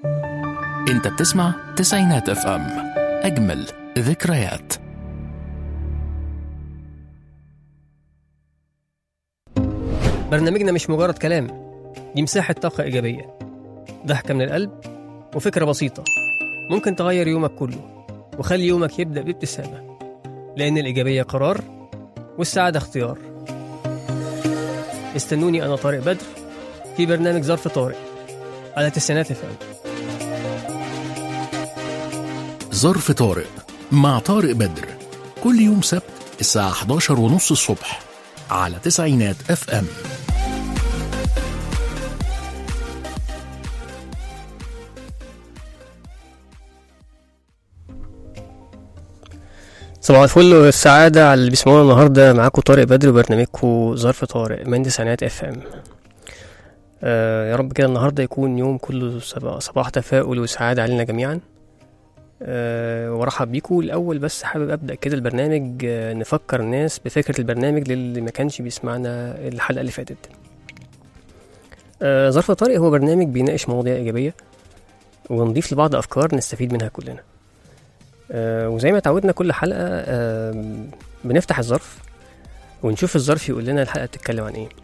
انت بتسمع تسعينات اف ام اجمل ذكريات برنامجنا مش مجرد كلام دي مساحة طاقة إيجابية ضحكة من القلب وفكرة بسيطة ممكن تغير يومك كله وخلي يومك يبدأ بابتسامة لأن الإيجابية قرار والسعادة اختيار استنوني أنا طارق بدر في برنامج ظرف طارق على تسعينات فم ظرف طارق مع طارق بدر كل يوم سبت الساعة 11 ونص الصبح على تسعينات اف ام صباح الفل والسعادة على اللي بيسمعونا النهاردة معاكم طارق بدر وبرنامجكم ظرف طارق من تسعينات اف ام آه يا رب كده النهاردة يكون يوم كله صباح, صباح تفاؤل وسعادة علينا جميعا آه وارحب بيكم الأول بس حابب أبدأ كده البرنامج آه نفكر الناس بفكرة البرنامج للي ما كانش بيسمعنا الحلقة اللي فاتت آه ظرف طارق هو برنامج بيناقش مواضيع إيجابية ونضيف لبعض أفكار نستفيد منها كلنا آه وزي ما اتعودنا كل حلقة آه بنفتح الظرف ونشوف الظرف يقول لنا الحلقة بتتكلم عن ايه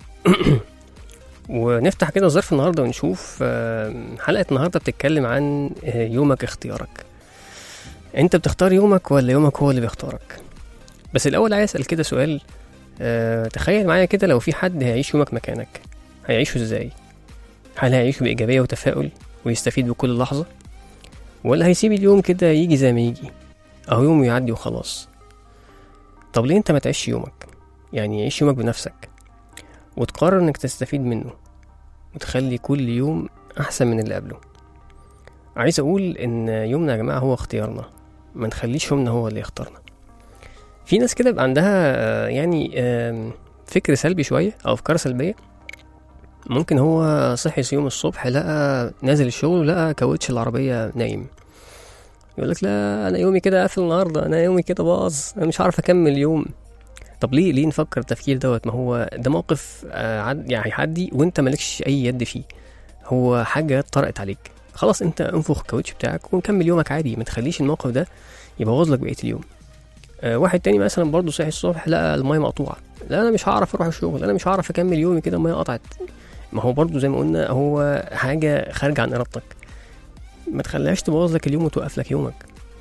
ونفتح كده الظرف النهاردة ونشوف آه حلقة النهاردة بتتكلم عن آه يومك اختيارك انت بتختار يومك ولا يومك هو اللي بيختارك بس الأول عايز أسأل كده سؤال آه تخيل معايا كده لو في حد هيعيش يومك مكانك هيعيشه ازاي هل هيعيشه بإيجابية وتفاؤل ويستفيد بكل لحظة ولا هيسيب اليوم كده يجي زي ما يجي أو يوم يعدي وخلاص طب ليه انت ما تعيش يومك يعني عيش يومك بنفسك وتقرر انك تستفيد منه وتخلي كل يوم احسن من اللي قبله عايز اقول ان يومنا يا جماعه هو اختيارنا ما نخليش يومنا هو اللي يختارنا في ناس كده بيبقى عندها آه، يعني آم، فكر سلبي شويه او افكار سلبيه ممكن هو صحي يوم الصبح لقى نازل الشغل لقى كاوتش العربيه نايم يقول لك لا انا يومي كده قافل النهارده انا يومي كده باظ انا مش عارف اكمل يوم طب ليه ليه نفكر التفكير دوت ما هو ده موقف آه، عد يعني هيعدي وانت مالكش اي يد فيه هو حاجه طرقت عليك خلاص انت انفخ الكاوتش بتاعك وكمل يومك عادي ما تخليش الموقف ده يبوظ لك بقيه اليوم آه، واحد تاني مثلا برضه صحي الصبح لقى المايه مقطوعه لا انا مش هعرف اروح الشغل انا مش هعرف اكمل يومي كده المايه قطعت ما هو برضه زي ما قلنا هو حاجه خارجه عن ارادتك ما تخليهاش تبوظ لك اليوم وتوقف لك يومك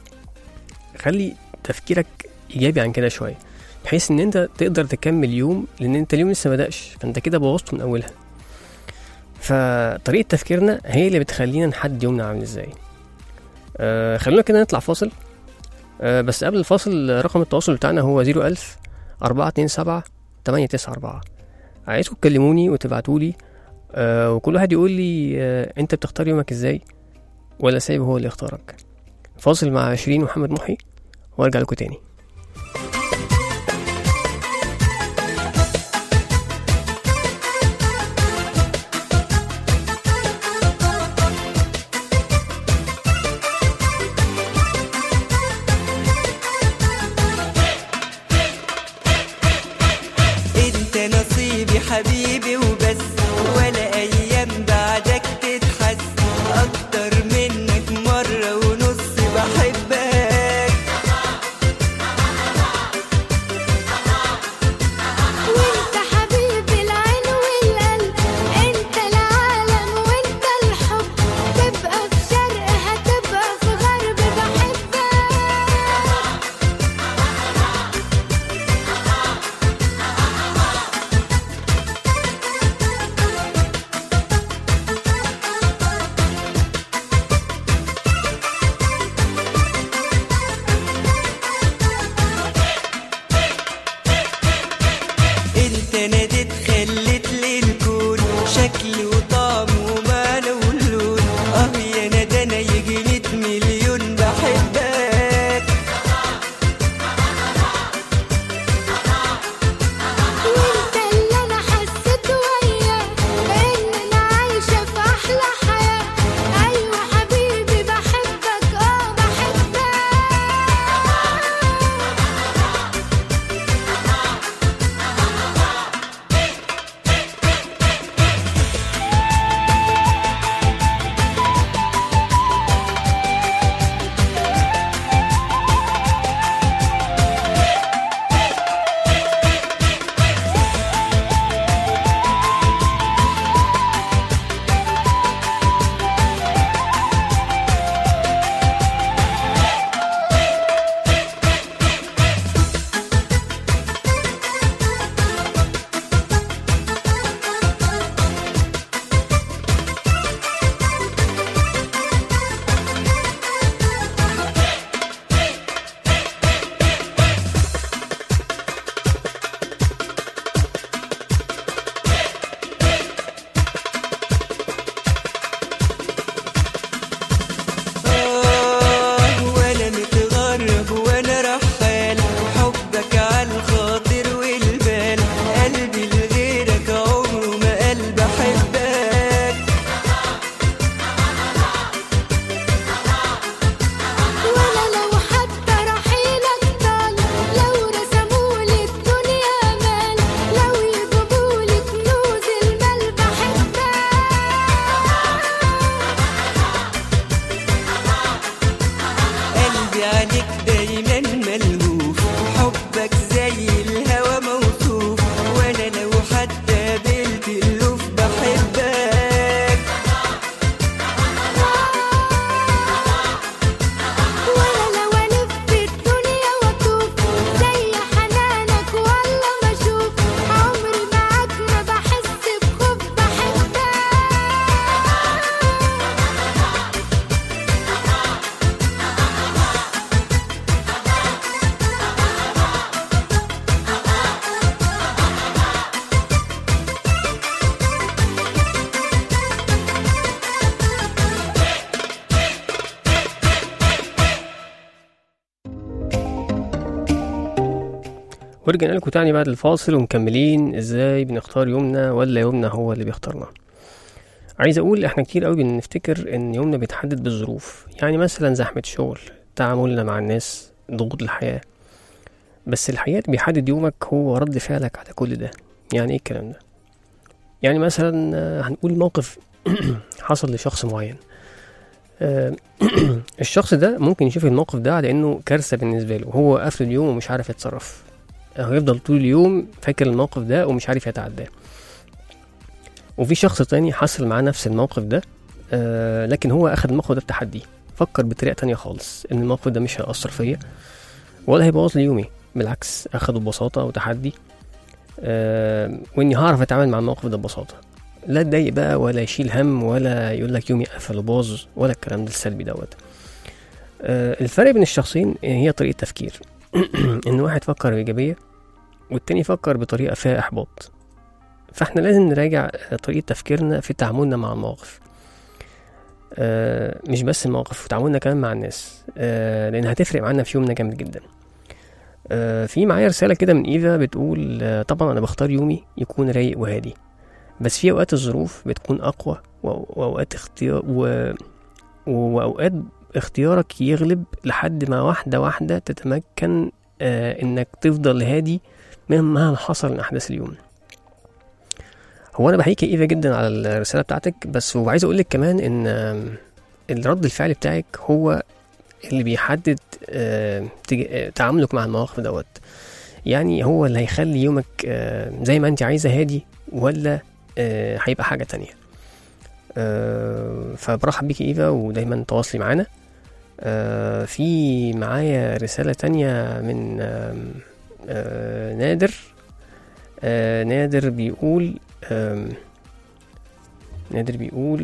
خلي تفكيرك ايجابي عن كده شويه بحيث ان انت تقدر تكمل يوم لان انت اليوم لسه بدأش فانت كده بوظته من اولها فطريقه تفكيرنا هي اللي بتخلينا نحدد يومنا عامل ازاي آه خلونا كده نطلع فاصل آه بس قبل الفاصل رقم التواصل بتاعنا هو 01000 427 894 عايزكم تكلموني وتبعتولي آه وكل واحد يقول لي آه انت بتختار يومك ازاي ولا سايب هو اللي يختارك فاصل مع شيرين ومحمد محي وارجع لكم تاني انت نصيبي حبيبي وبس ولا ايام بعدك تتحس اكتر منك مرة ونص بحبك ورجعنا لكم تاني بعد الفاصل ومكملين ازاي بنختار يومنا ولا يومنا هو اللي بيختارنا عايز اقول احنا كتير قوي بنفتكر ان يومنا بيتحدد بالظروف يعني مثلا زحمة شغل تعاملنا مع الناس ضغوط الحياة بس الحقيقة اللي بيحدد يومك هو رد فعلك على كل ده يعني ايه الكلام ده يعني مثلا آه، هنقول موقف حصل لشخص معين آه، الشخص ده ممكن يشوف الموقف ده على انه كارثة بالنسبة له هو قافل اليوم ومش عارف يتصرف هو يفضل طول اليوم فاكر الموقف ده ومش عارف يتعداه وفي شخص تاني حصل معاه نفس الموقف ده آه لكن هو اخد الموقف ده بتحدي فكر بطريقة تانية خالص ان الموقف ده مش هيأثر فيا ولا هيبوظ لي يومي بالعكس اخده ببساطة وتحدي آه واني هعرف اتعامل مع الموقف ده ببساطة لا اتضايق بقى ولا يشيل هم ولا يقول لك يومي قفل وباظ ولا الكلام ده السلبي دوت آه الفرق بين الشخصين هي طريقة تفكير ان واحد فكر بإيجابية والتاني فكر بطريقة فيها إحباط فاحنا لازم نراجع طريقة تفكيرنا في تعاملنا مع المواقف آه مش بس المواقف وتعاملنا كمان مع الناس آه لأن هتفرق معانا في يومنا جامد جدا آه في معايا رسالة كده من إيفا بتقول آه طبعا أنا بختار يومي يكون رايق وهادي بس في أوقات الظروف بتكون أقوى وأو- وأوقات اختيار و... وأوقات اختيارك يغلب لحد ما واحدة واحدة تتمكن آه إنك تفضل هادي مهما حصل من أحداث اليوم هو انا بحييك يا ايفا جدا على الرساله بتاعتك بس وعايز اقول لك كمان ان آم، الرد الفعل بتاعك هو اللي بيحدد آم، تج- آه، تعاملك مع المواقف دوت يعني هو اللي هيخلي يومك آم، زي ما انت عايزه هادي ولا آه، هيبقى حاجه تانية آه، فبرحب بيك يا ايفا ودايما تواصلي معانا آه، في معايا رساله تانية من آم، آه، نادر آه، نادر بيقول آم، نادر بيقول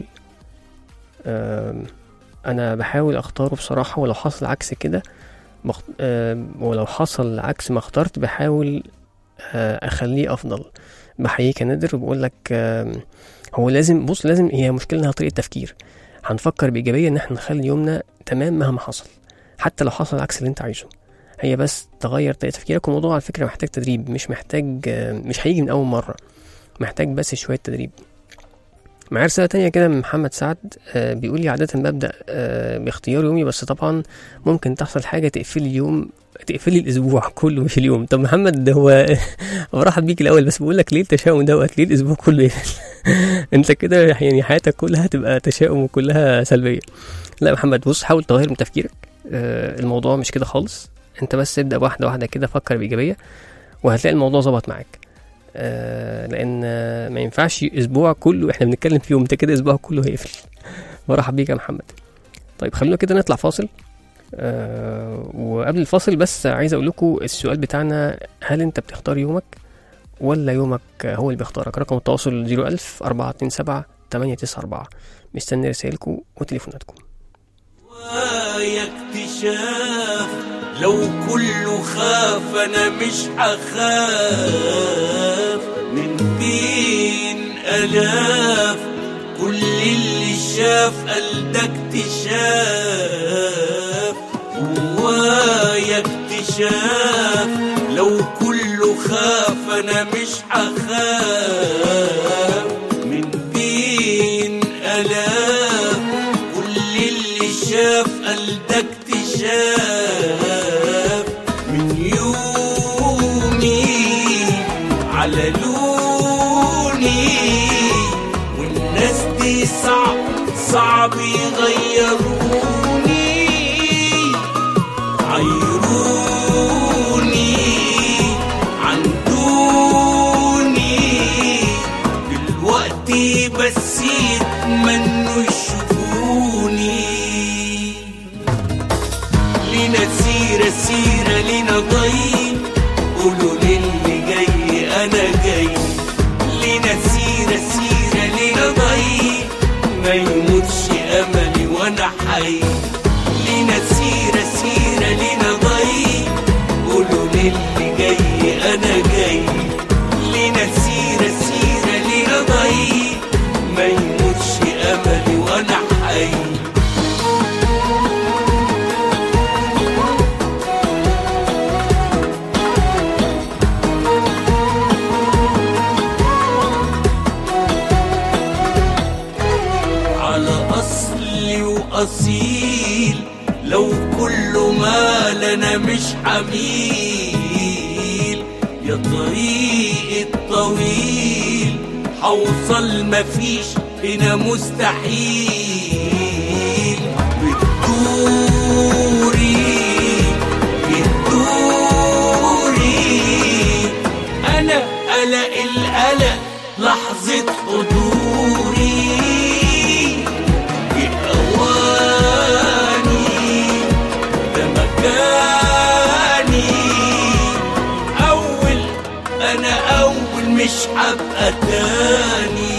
آم، انا بحاول اختاره بصراحة ولو حصل عكس كده بخ... آم، ولو حصل عكس ما اخترت بحاول آه، اخليه افضل بحييك يا نادر وبقول لك آم، هو لازم بص لازم هي مشكلة انها طريقة تفكير هنفكر بإيجابية إن احنا نخلي يومنا تمام مهما حصل حتى لو حصل عكس اللي أنت عايزه هي بس تغير طريقة تفكيرك والموضوع على فكرة محتاج تدريب مش محتاج آه، مش هيجي من أول مرة محتاج بس شوية تدريب معايا رسالة تانية كده من محمد سعد آه، بيقول لي عادة ببدأ آه، باختيار يومي بس طبعا ممكن تحصل حاجة تقفل لي اليوم تقفل لي الأسبوع كله مش اليوم طب محمد ده هو برحب بيك الأول بس بقول لك ليه التشاؤم دوت ليه الأسبوع كله يقفل أنت كده يعني حياتك كلها تبقى تشاؤم وكلها سلبية لا يا محمد بص حاول تغير من تفكيرك آه، الموضوع مش كده خالص أنت بس ابدأ واحدة واحدة كده فكر بإيجابية وهتلاقي الموضوع ظبط معاك آه، لان آه، ما ينفعش اسبوع كله احنا بنتكلم في يوم انت كده اسبوع كله هيقفل مرحب بيك يا محمد طيب خلونا كده نطلع فاصل آه وقبل الفاصل بس عايز اقول لكم السؤال بتاعنا هل انت بتختار يومك ولا يومك هو اللي بيختارك رقم التواصل 01000 427 894 مستني رسائلكم وتليفوناتكم ويا اكتشاف لو كله خاف انا مش هخاف من بين الاف كل اللي شاف قال ده اكتشاف ويا اكتشاف لو كله خاف انا مش هخاف من بين الاف كل اللي شاف قال ده اكتشاف من يومي على لوني والناس دي صعب صعب يغيروني عيروني عن دوني دلوقتي بس يتمنوا يشوفوني لينا سيرة سيرة لينا ضي قولوا للي جاي أنا جاي لينا سيرة سيرة لينا ضي ما يموتش أملي وأنا حي لينا سيرة سيرة لينا ضي قولوا للي جاي أنا جاي لينا سيرة سيرة لينا ضي ما يموتش أملي وأنا حي أصيل لو كل ما لنا مش حميل يا طريق الطويل حوصل مفيش هنا مستحيل بتدوري بتدوري أنا قلق القلق لحظة حضوري بأواني ده مكاني أول أنا أول مش هبقى تاني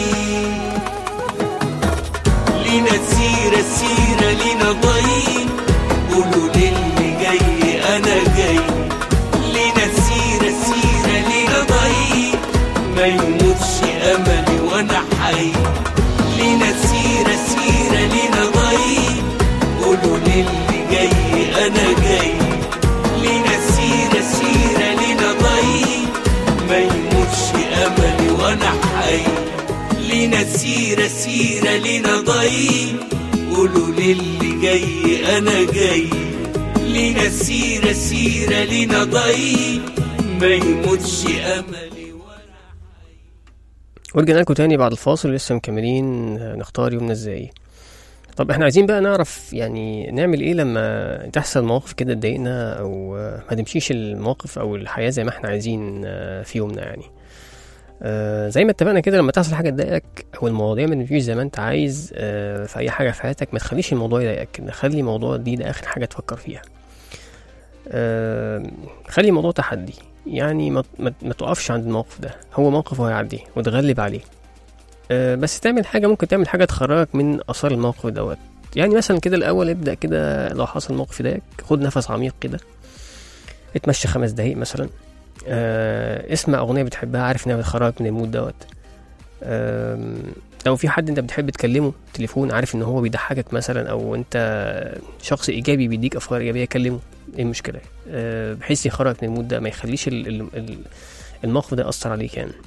لينا سيرة سيرة لينا ضي قولوا للي جاي أنا جاي لينا سيرة سيرة لينا ضي ما يموتش أملي وأنا حي لينا سيرة سيرة لينا ضي قولوا للي جاي أنا جاي لينا سيرة سيرة لينا ضي ما يموتش أملي وأنا حي لينا سيرة سيرة لينا ضي قولوا للي جاي أنا جاي لينا سيرة سيرة لينا ضي ما يموتش أملي وأنا ورجعنا لكم تاني بعد الفاصل لسه مكملين نختار يومنا ازاي طب احنا عايزين بقى نعرف يعني نعمل ايه لما تحصل مواقف كده تضايقنا او ما تمشيش المواقف او الحياة زي ما احنا عايزين في يومنا يعني آه، زي ما اتفقنا كده لما تحصل حاجة تضايقك او المواضيع ما تمشيش زي ما انت عايز آه، في اي حاجة في حياتك ما تخليش الموضوع يضايقك خلي الموضوع دي ده اخر حاجة تفكر فيها آه، خلي الموضوع تحدي يعني ما, ما, ما تقفش عند الموقف ده هو موقف وهيعدي وتغلب عليه آه، بس تعمل حاجة ممكن تعمل حاجة تخرجك من آثار الموقف دوت يعني مثلا كده الأول ابدأ كده لو حصل موقف يضايقك خد نفس عميق كده اتمشى خمس دقايق مثلا آه، اسمع أغنية بتحبها عارف إنها بتخرجك من المود دوت آم، لو في حد انت بتحب تكلمه تليفون عارف ان هو بيضحكك مثلا او انت شخص ايجابي بيديك افكار ايجابيه كلمه ايه المشكله آه، بحيث يخرجك من المود ده ما يخليش ال- ال- ال- الموقف ده ياثر عليك يعني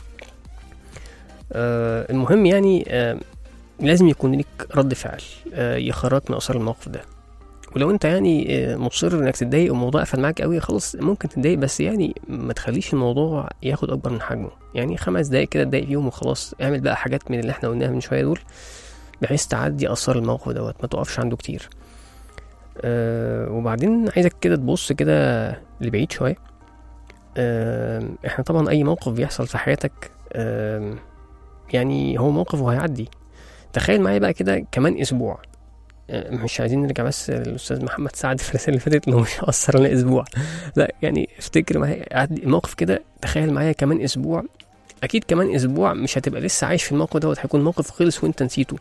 آه، المهم يعني آه، لازم يكون ليك رد فعل آه، يخرجك من اثار الموقف ده ولو انت يعني آه، مصر انك تتضايق والموضوع قفل معاك قوي خلاص ممكن تتضايق بس يعني ما تخليش الموضوع ياخد اكبر من حجمه يعني خمس دقايق كده تضايق فيهم وخلاص اعمل بقى حاجات من اللي احنا قلناها من شويه دول بحيث تعدي اثار الموقف دوت ما تقفش عنده كتير أه وبعدين عايزك كده تبص كده لبعيد شويه أه احنا طبعا اي موقف بيحصل في حياتك أه يعني هو موقف وهيعدي تخيل معايا بقى كده كمان اسبوع آه، مش عايزين نرجع بس للاستاذ محمد سعد في الرساله اللي فاتت انه مش هيأثر على اسبوع لا يعني افتكر معايا عدي الموقف كده تخيل معايا كمان اسبوع اكيد كمان اسبوع مش هتبقى لسه عايش في الموقف دوت هيكون موقف خلص وانت نسيته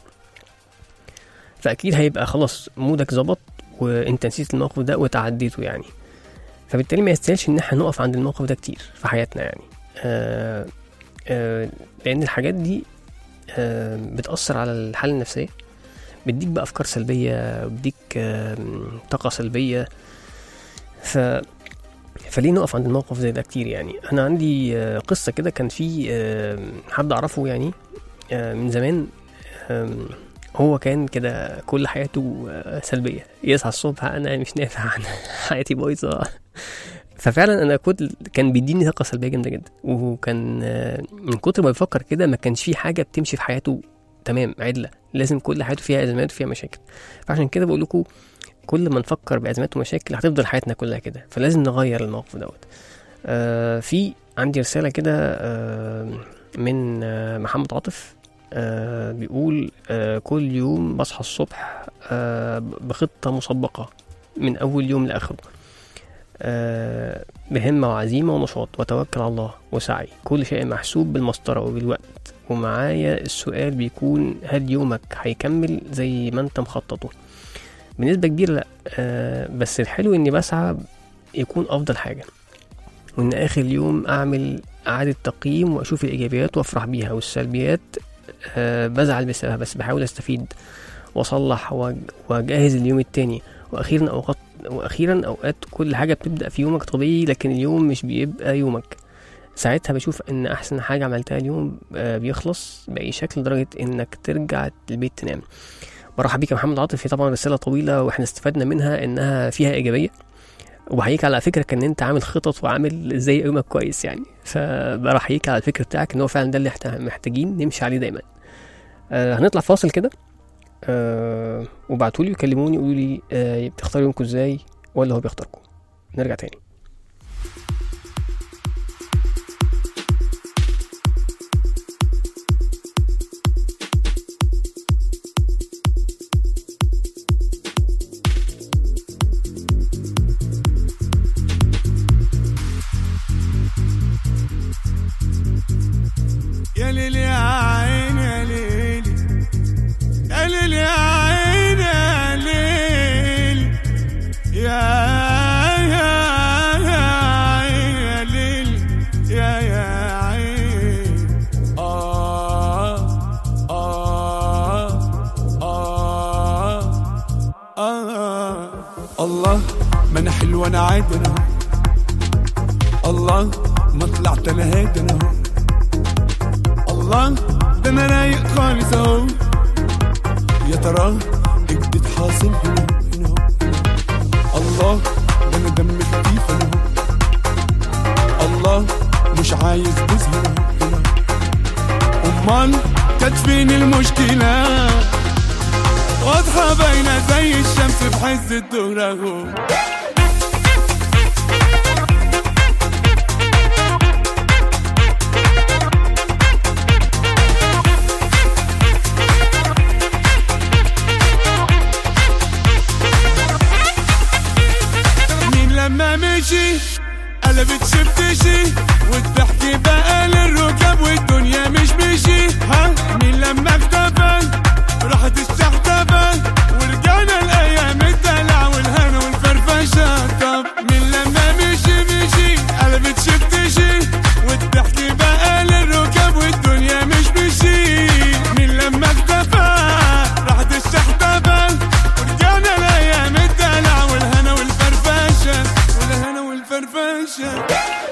فاكيد هيبقى خلاص مودك ظبط وانت نسيت الموقف ده وتعديته يعني فبالتالي ما يستاهلش ان احنا نقف عند الموقف ده كتير في حياتنا يعني آه آه لان الحاجات دي آه بتأثر على الحالة النفسية بتديك بقى افكار سلبية بتديك آه طاقة سلبية ف فليه نقف عند الموقف زي ده كتير يعني انا عندي آه، قصة كده كان في آه، حد اعرفه يعني آه، من زمان آم، هو كان كده كل حياته آه، سلبية يصحى الصبح انا مش نافع انا حياتي بايظة ففعلا انا كنت كان بيديني طاقة سلبية جامدة جدا وكان آه، من كتر ما بيفكر كده ما كانش في حاجة بتمشي في حياته تمام عدلة لازم كل حياته فيها ازمات وفيها مشاكل فعشان كده بقول لكم كل ما نفكر بازمات ومشاكل هتفضل حياتنا كلها كده فلازم نغير الموقف دوت آه في عندي رسالة كده آه من آه محمد عاطف آه بيقول آه كل يوم بصحى الصبح آه بخطة مسبقة من أول يوم لآخره آه بهمة وعزيمة ونشاط وتوكل على الله وسعي كل شيء محسوب بالمسطرة وبالوقت ومعايا السؤال بيكون هل يومك هيكمل زي ما انت مخططه بنسبة كبيرة لأ آه بس الحلو إني بسعى يكون أفضل حاجة وإن آخر اليوم أعمل إعادة تقييم وأشوف الإيجابيات وأفرح بيها والسلبيات آه بزعل بسببها بس بحاول أستفيد وأصلح وأج- وأجهز اليوم التاني وأخيرا أوقات وأخيرا أوقات كل حاجة بتبدأ في يومك طبيعي لكن اليوم مش بيبقى يومك ساعتها بشوف ان احسن حاجه عملتها اليوم آه، بيخلص باي شكل لدرجه انك ترجع البيت تنام برحب بيك يا محمد عاطف هي طبعا رساله طويله واحنا استفدنا منها انها فيها ايجابيه وبحييك على فكرك ان انت عامل خطط وعامل ازاي يومك كويس يعني فبرحييك على الفكر بتاعك ان هو فعلا ده اللي احنا محتاجين نمشي عليه دايما آه هنطلع فاصل كده آه وبعتوا لي وكلموني قولوا لي آه بتختاروا يومكم ازاي ولا هو بيختاركم نرجع تاني يا ليل يا عين يا ليل يا ليل يا عين يا ليل يا يا يا عين يا ليل يا يا عين آه آه آه آه الله ما أنا حلو أنا عادي أنا أهو. الله ما طلعت أنا هادي أنا أهو. الله ده انا رايق خالص اهو يا ترى ايه جديد حاصل هنا هنا أهو. الله ده انا دمي خفيف انا أهو. الله مش عايز بوز هنا هنا امال كانت فين المشكله واضحه باينه زي الشمس في حز الظهر اهو مين لما مشي قلبت شفتشي والضحك بقى للركاب والدنيا مش مشي ها مين لما اختفى راحت الشحتفة ورجعنا الايام الدلع والهنا والفرفشة طب مين لما مشي مشي قلبت شفتشي والضحك بقى للركاب والدنيا مش مشي مين لما اختفى راحت الشحتفة ورجعنا الايام الدلع والهنا والفرفشة والهنا والفرفشة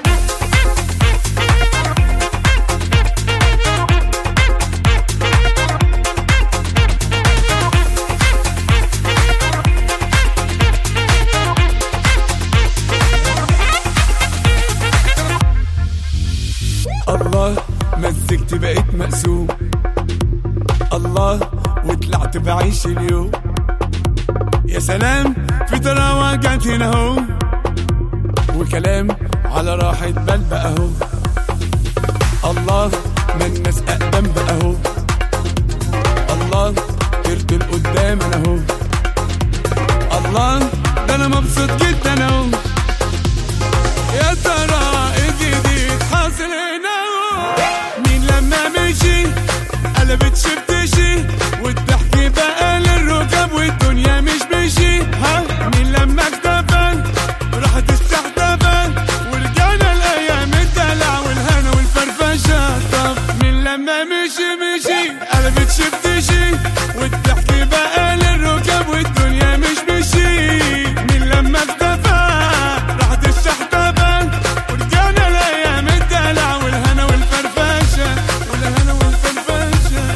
الله مزجت بقيت مقسوم الله وطلعت بعيش اليوم يا سلام في تراوة جت هنا اهو وكلام على راحة بال بقى اهو الله ما الناس اقدم بقى اهو الله طرت لقدام انا اهو الله ده انا مبسوط جدا اهو يا ترى ايه جديد حاصل هنا اهو مين لما مشي قلبت شفتشي والضحك بقى للركاب والدنيا مش مشي ها مين لما اختفى راحت الشحتفة ورجعنا الايام الدلع والهنا والفرفشة طب مين لما مشي مشي قلبت شفتشي والضحك بقى للركاب والدنيا مش مشي مين لما اختفى راحت الشحتفة ورجعنا الايام الدلع والهنا والفرفشة والهنا والفرفشة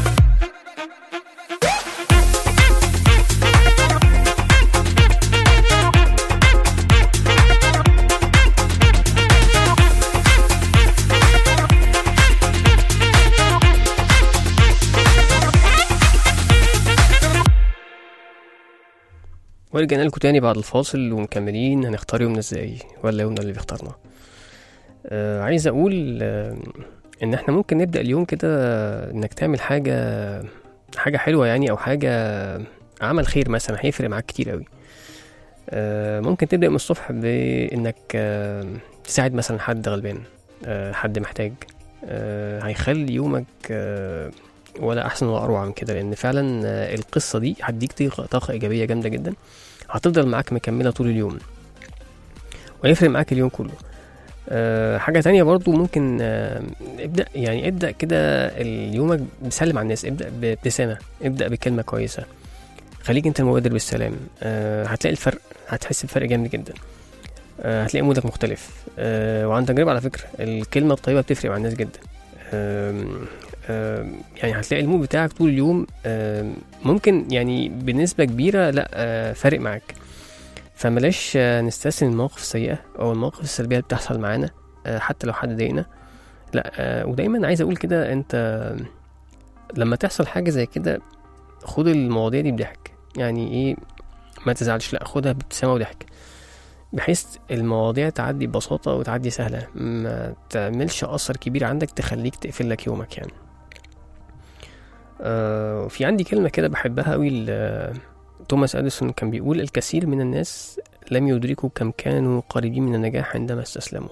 ورجعنا لكم تاني بعد الفاصل ومكملين هنختار يومنا ازاي ولا يومنا اللي بيختارنا آه عايز اقول آه ان احنا ممكن نبدا اليوم كده آه، انك تعمل حاجه حاجه حلوه يعني او حاجه عمل خير مثلا هيفرق معاك كتير قوي آه ممكن تبدا من الصبح بانك آه تساعد مثلا حد غلبان آه حد محتاج آه هيخلي يومك آه ولا احسن ولا اروع من كده لان فعلا آه، القصه دي هتديك طاقه طاقة ايجابيه جامده جدا هتفضل معاك مكمله طول اليوم ويفرق معاك اليوم كله أه حاجة تانية برضو ممكن أه ابدأ يعني ابدأ كده يومك بسلم على الناس ابدأ بابتسامة ابدأ بكلمة كويسة خليك انت المبادر بالسلام أه هتلاقي الفرق هتحس بفرق جامد جدا أه هتلاقي مودك مختلف أه وعن تجربة على فكرة الكلمة الطيبة بتفرق مع الناس جدا آم، آم، يعني هتلاقي المود بتاعك طول اليوم آم، ممكن يعني بنسبة كبيرة لا آه، فارق معاك فملاش آه، نستسلم المواقف السيئة أو المواقف السلبية اللي بتحصل معانا آه، حتى لو حد ضايقنا لا آه، ودايما عايز أقول كده أنت لما تحصل حاجة زي كده خد المواضيع دي بضحك يعني إيه ما تزعلش لا خدها بابتسامة وضحك بحيث المواضيع تعدي ببساطة وتعدي سهلة ما تعملش أثر كبير عندك تخليك تقفل لك يومك يعني آه في عندي كلمة كده بحبها أوي ل- توماس أديسون كان بيقول الكثير من الناس لم يدركوا كم كانوا قريبين من النجاح عندما استسلموا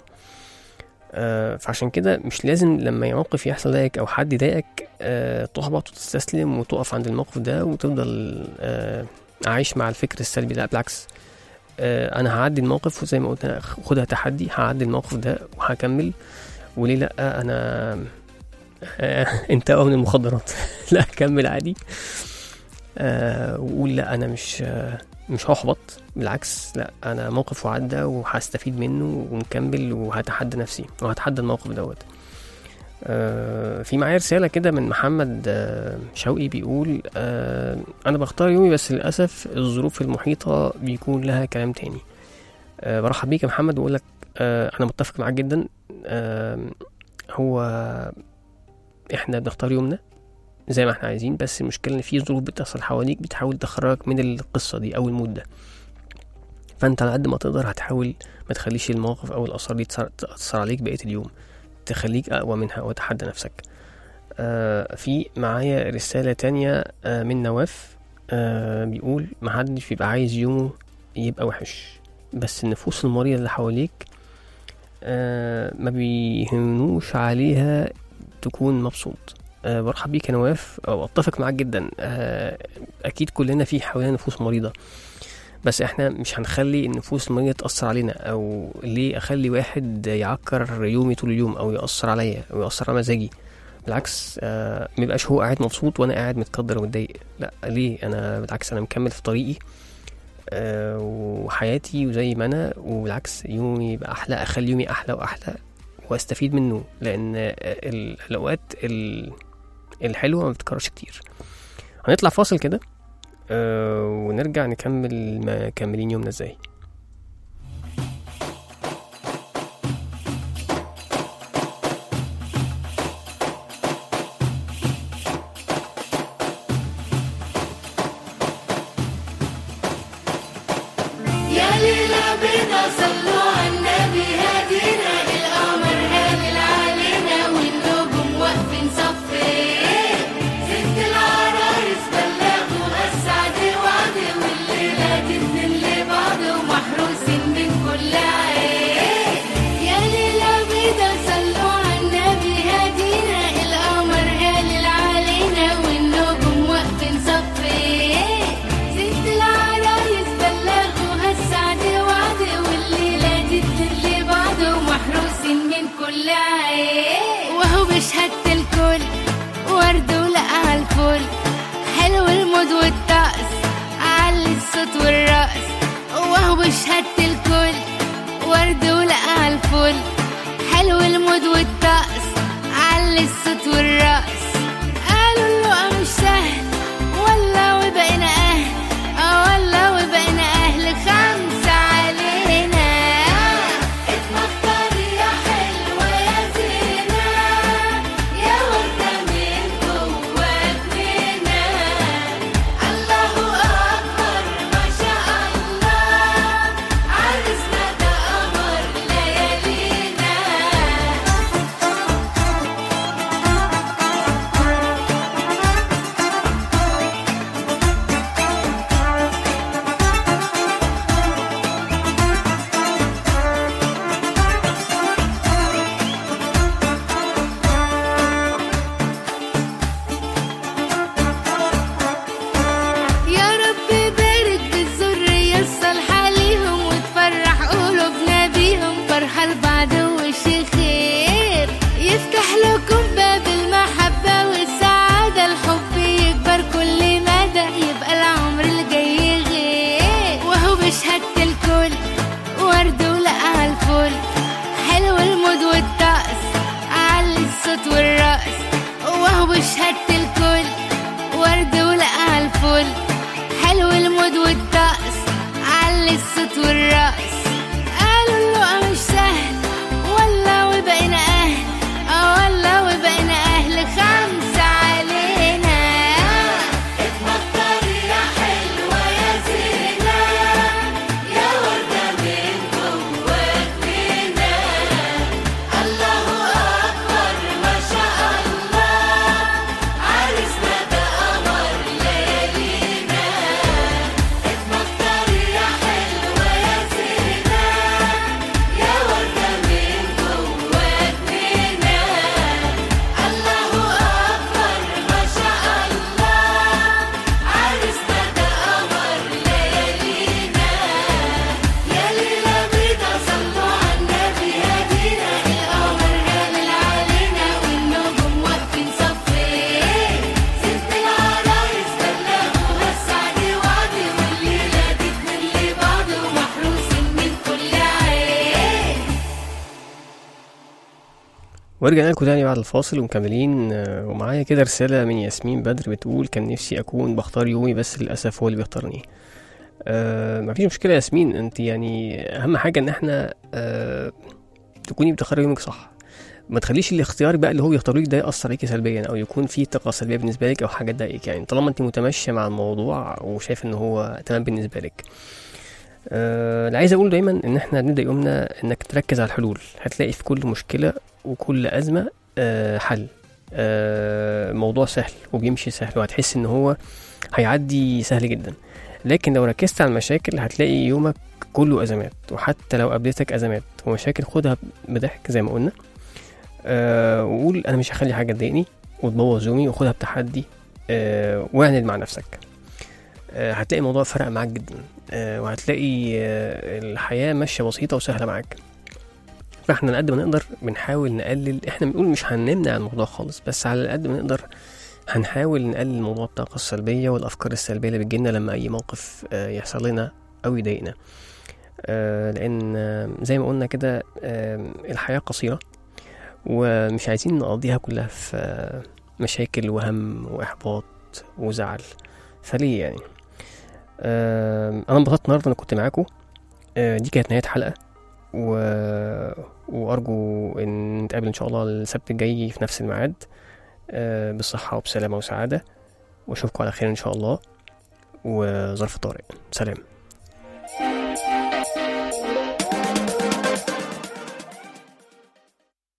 آه فعشان كده مش لازم لما موقف يحصل لك أو حد يضايقك آه تحبط وتستسلم وتقف عند الموقف ده وتفضل آه عايش مع الفكر السلبي لا بالعكس آه، انا هعدي الموقف وزي ما قلت أنا خدها تحدي هعدي الموقف ده وهكمل وليه لا انا آه، انت من المخدرات لا كمل عادي آه، وقول لا انا مش آه، مش هحبط بالعكس لا انا موقف وعدى وهستفيد منه ونكمل وهتحدى نفسي وهتحدى الموقف دوت آه، في معايا رسالة كده من محمد آه، شوقي بيقول آه، أنا بختار يومي بس للأسف الظروف المحيطة بيكون لها كلام تاني آه، برحب بيك يا محمد وأقول لك آه، أنا متفق معاك جدا آه، هو إحنا بنختار يومنا زي ما إحنا عايزين بس المشكلة إن في ظروف بتحصل حواليك بتحاول تخرجك من القصة دي أو المود ده فأنت على قد ما تقدر هتحاول ما تخليش المواقف أو الآثار دي تأثر- تأثر عليك بقية اليوم تخليك أقوى منها وتحدى نفسك آه في معايا رسالة تانية آه من نواف آه بيقول محدش بيبقى عايز يومه يبقى وحش بس النفوس المريضة اللي حواليك آه ما بيهمنوش عليها تكون مبسوط آه برحب بيك يا نواف أو أتفق معاك جدا آه أكيد كلنا في حوالينا نفوس مريضة بس احنا مش هنخلي النفوس المريضة تأثر علينا أو ليه أخلي واحد يعكر يومي طول اليوم أو يأثر عليا أو يأثر على مزاجي بالعكس آه ميبقاش هو قاعد مبسوط وانا قاعد متقدر ومتضايق لا ليه انا بالعكس انا مكمل في طريقي آه وحياتي وزي ما انا وبالعكس يومي يبقى احلى اخلي يومي احلى واحلى واستفيد منه لان آه، ال- الاوقات ال- الحلوه ما بتتكررش كتير هنطلع فاصل كده آه ونرجع نكمل مكملين يومنا ازاي يا ليلى بينا صلوا على النبي هادينا القمر هالل علينا والنجوم واقفين صفين ست العرايس بلغوا السعد وعد والليلة دي اتنين لبعض ومحروسين من كل عين يا ليلى بينا صلوا على النبي هادينا القمر هالل علينا والنجوم واقفين صفين ست العرايس بلغوا هالسعد وعد والليلة دي تدل بعض ومحروسين من كل عين وهو بشهادة الكل ورد ولقى الفل حلو المود والطقس علي الصوت والرقص وهو بشهادة الكل ورد ولقى الفل حلو المود والطقس علي الصوت والرقص قالوا اللقا مش سهل ولا وبقينا اهل اه ولا وبقينا اهل خمسة علينا اتمختار يا حلوة يا زينة يا وردة من جواتنا الله أكبر ما شاء الله عرسنا ده قمر ليالينا الود والطقس علي الصوت والرقص قالوا اللقا مش سهل ولا وبقينا اهل اه ولا وبقينا اهل خمسة علينا اتمطري يا حلوة يا زينة يا وردة من جواك فينا الله أكبر ما شاء الله عرسنا ده قمر ليالينا اتمطري يا حلوة يا زينة يا وردة من جواك فينا الله أكبر ما شاء الله عرسنا ده قمر ليالينا يا ليلة بيضة صلوا على النبي هدينا القمر هلال علينا والنجوم واقفين صفين ست العرايس بلغوها السعد وعدي والليلة دي اتنين لبعض ومحروسين من كل عين ورجعنا لكم تاني بعد الفاصل ومكملين آه، ومعايا كده رسالة من ياسمين بدر بتقول كان نفسي أكون بختار يومي بس للأسف هو اللي بيختارني آه مفيش مشكلة يا ياسمين انت يعني أهم حاجة إن احنا آه تكوني بتختاري يومك صح ما تخليش الاختيار بقى اللي هو بيختاره لك ده يأثر عليكي سلبيا أو يكون فيه طاقة سلبية بالنسبة لك أو حاجة تضايقك يعني طالما انت متماشية مع الموضوع وشايف إن هو تمام بالنسبة لك آه، اللي عايز اقوله دايما ان احنا نبدا يومنا انك تركز على الحلول هتلاقي في كل مشكله وكل ازمه آه، حل آه، موضوع سهل وبيمشي سهل وهتحس ان هو هيعدي سهل جدا لكن لو ركزت على المشاكل هتلاقي يومك كله ازمات وحتى لو قابلتك ازمات ومشاكل خدها بضحك زي ما قلنا أه وقول انا مش هخلي حاجه تضايقني وتبوظ يومي وخدها بتحدي أه واعند مع نفسك أه هتلاقي الموضوع فرق معاك جدا أه وهتلاقي أه الحياه ماشيه بسيطه وسهله معاك فاحنا على قد ما نقدر بنحاول نقلل احنا بنقول مش هنمنع الموضوع خالص بس على قد ما نقدر هنحاول نقلل موضوع الطاقة السلبية والأفكار السلبية اللي بتجيلنا لما أي موقف آه، يحصل لنا أو يضايقنا آه، لأن آه، زي ما قلنا كده آه، الحياة قصيرة ومش عايزين نقضيها كلها في آه، مشاكل وهم وإحباط وزعل فليه يعني آه، أنا انبسطت النهاردة أنا كنت معاكم آه، دي كانت نهاية حلقة و... وأرجو إن نتقابل إن شاء الله السبت الجاي في نفس الميعاد آه، بالصحة وبسلامة وسعادة وأشوفكم على خير إن شاء الله وظرف طارئ سلام